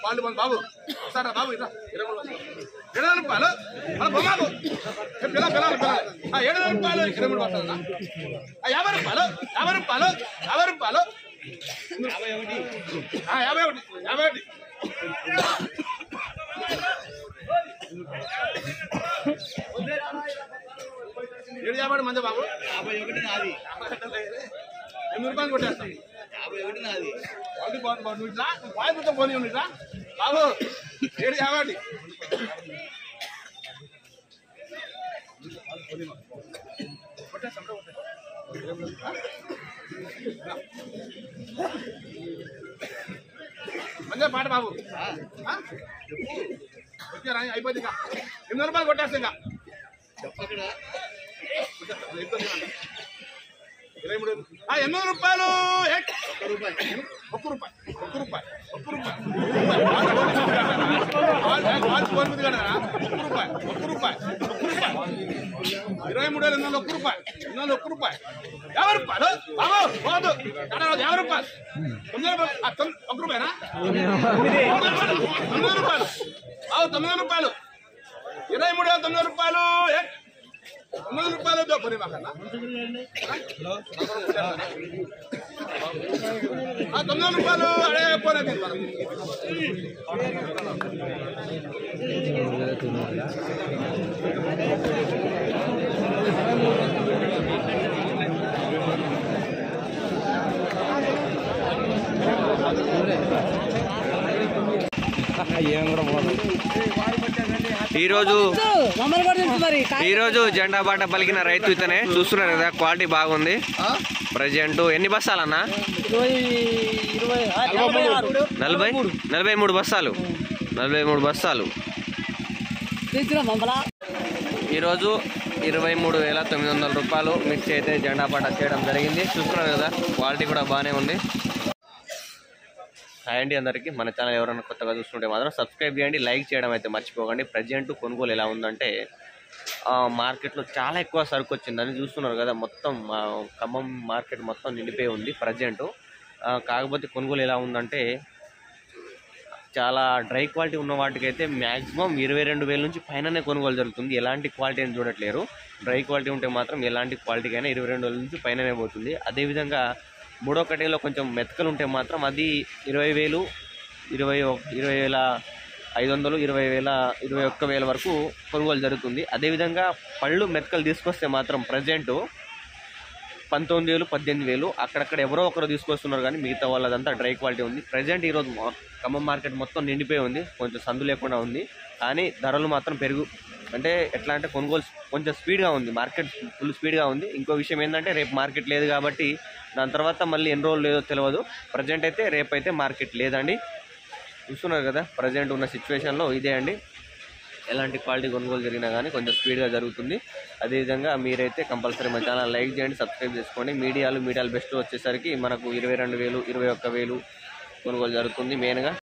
వాళ్ళు మన బాబు సరే బాబు ఇట్లా ఇరవై మూడు బస్తాలు. ఏడు వందల రూపాయలు మన బొమ్మాకు ఏ పిల్ల పిల్లలు పిల్లలు ఆ, ఏడు వందల రూపాయలు ఇరవై మూడు బస్తాలు ఆ, యాభై రూపాయలు యాభై రూపాయలు యాభై రూపాయలు ఆ, యాభై ఒకటి యాభై ఒకటి ఏడు యాభై ఒకటి మంచి బాబు యాభై ఒకటి నాది ఎనిమిది రూపాయలు కొట్టేస్తాం యాభై ఒకటి నాది క్వాలిటీ బాగుంది బాబు నువ్వు ఇట్లా వాయిపుతో పోనీ నువ్వు ఇట్లా బాబు ఏడు యాభై ఒకటి కొట్టేస్తాం రా, కొట్టేస్తాం. మంచిగా పాట బాబు ఆ? వచ్చారా అయిపోయింది ఇంకా ఎనిమిది రూపాయలు కొట్టేస్తా ఇంకా చెప్పక్కడ ఇరవై మూడు ఆ, ఎనిమిది రూపాయలు ఏ? ఒక్క రూపాయి ఒక్క రూపాయి ఒక్క రూపాయి ఒక్క రూపాయి వాళ్ళు కోరుకుంది కదా ఒక్క రూపాయి ఒక్క రూపాయి ఒక్క రూపాయి ఇరవై మూడు వేల ఎనిమిది వందలు ఒక్క రూపాయి ఎనిమిది వందలు ఒక్క రూపాయి యాభై రూపాయలు బాబు పోదు కడరాదు యాభై రూపాయలు తొమ్మిది రూపాయలు ఆ, తొమ్- ఒక్క రూపాయనా తొమ్మిది రూపాయలు బాబు తొమ్మిది రూపాయలు ఇరవై మూడు వేల తొమ్మిది రూపాయలు ఏ? తొమ్మిది రూపాయలు దో పని మాకన్నా ఆ, తొమ్మిది రూపాయలు అడే పోనీ ఈరోజు మమ్మల్ని కూడా తెలుసు మరి ఈరోజు జెండా బాట పలికిన రైతు ఇతనే చూస్తున్నారు కదా క్వాలిటీ బాగుంది ప్రజెంట్ ఎన్ని బస్తాలన్నా ఇరవై ఇరవై ఆ, యాభై ఆరు. నలభై నలభై మూడు బస్తాలు నలభై మూడు బస్తాలు తెచ్చినా మమ్మల్ని ఈరోజు ఇరవై మూడు వేల తొమ్మిది వందల రూపాయలు మిక్స్ అయితే జెండా పాట చేయడం జరిగింది చూస్తున్నారు కదా క్వాలిటీ కూడా బాగానే ఉంది హాయ్ అండి అందరికీ మన ఛానల్ ఎవరైనా కొత్తగా చూస్తుంటే మాత్రం సబ్స్క్రైబ్ చేయండి లైక్ చేయడం అయితే మర్చిపోకండి ప్రజెంట్ కొనుగోలు ఎలా ఉందంటే ఆ, మార్కెట్లో చాలా ఎక్కువ సరుకు వచ్చిందని చూస్తున్నారు కదా మొత్తం ఆ, ఖమ్మం మార్కెట్ మొత్తం నిండిపోయి ఉంది ప్రజెంట్ కాకపోతే కొనుగోలు ఎలా ఉందంటే చాలా డ్రై క్వాలిటీ ఉన్న వాటికైతే మ్యాక్సిమం ఇరవై రెండు వేల నుంచి పైననే కొనుగోలు జరుగుతుంది ఎలాంటి క్వాలిటీ అని చూడట్లేరు డ్రై క్వాలిటీ ఉంటే మాత్రం ఎలాంటి క్వాలిటీకి అయినా ఇరవై రెండు వేల నుంచి పైననే పోతుంది అదేవిధంగా మూడో కటింగ్లో కొంచెం మెతకలు ఉంటే మాత్రం అది ఇరవై వేలు ఇరవై ఒ- ఇరవై వేల ఐదు వందలు ఇరవై వేల ఇరవై ఒక్క వేల వరకు కొనుగోలు జరుగుతుంది అదేవిధంగా పళ్ళు మెతకలు తీసుకొస్తే మాత్రం ప్రజెంటు పంతొమ్మిది వేలు పద్దెనిమిది వేలు అక్కడక్కడ ఎవరో ఒకరు తీసుకొస్తున్నారు కానీ మిగతా వాళ్ళదంతా డ్రై క్వాలిటీ ఉంది ప్రజెంట్ ఈరోజు మా- ఖమ్మం మార్కెట్ మొత్తం నిండిపోయి ఉంది కొంచెం సందు లేకుండా ఉంది కానీ ధరలు మాత్రం పెరుగు అంటే ఎట్లా అంటే కొనుగోలు కొంచెం స్పీడ్గా ఉంది మార్కెట్ ఫుల్ స్పీడ్గా ఉంది ఇంకో విషయం ఏంటంటే రేపు మార్కెట్ లేదు కాబట్టి దాని తర్వాత మళ్ళీ ఎన్ని రోజులు లేదో తెలియదు ప్రజెంట్ అయితే రేపు అయితే మార్కెట్ లేదండి చూస్తున్నారు కదా ప్రజెంట్ ఉన్న సిచ్యువేషన్లో ఇదే అండి ఎలాంటి క్వాలిటీ కొనుగోలు జరిగినా కానీ కొంచెం స్పీడ్గా జరుగుతుంది అదేవిధంగా మీరైతే కంపల్సరీ మన ఛానల్ లైక్ చేయండి సబ్స్క్రైబ్ చేసుకోండి మీడియాలు మీడియాలు బెస్ట్ వచ్చేసరికి మనకు ఇరవై రెండు వేలు ఇరవై ఒక్క వేలు కొనుగోలు జరుగుతుంది మెయిన్గా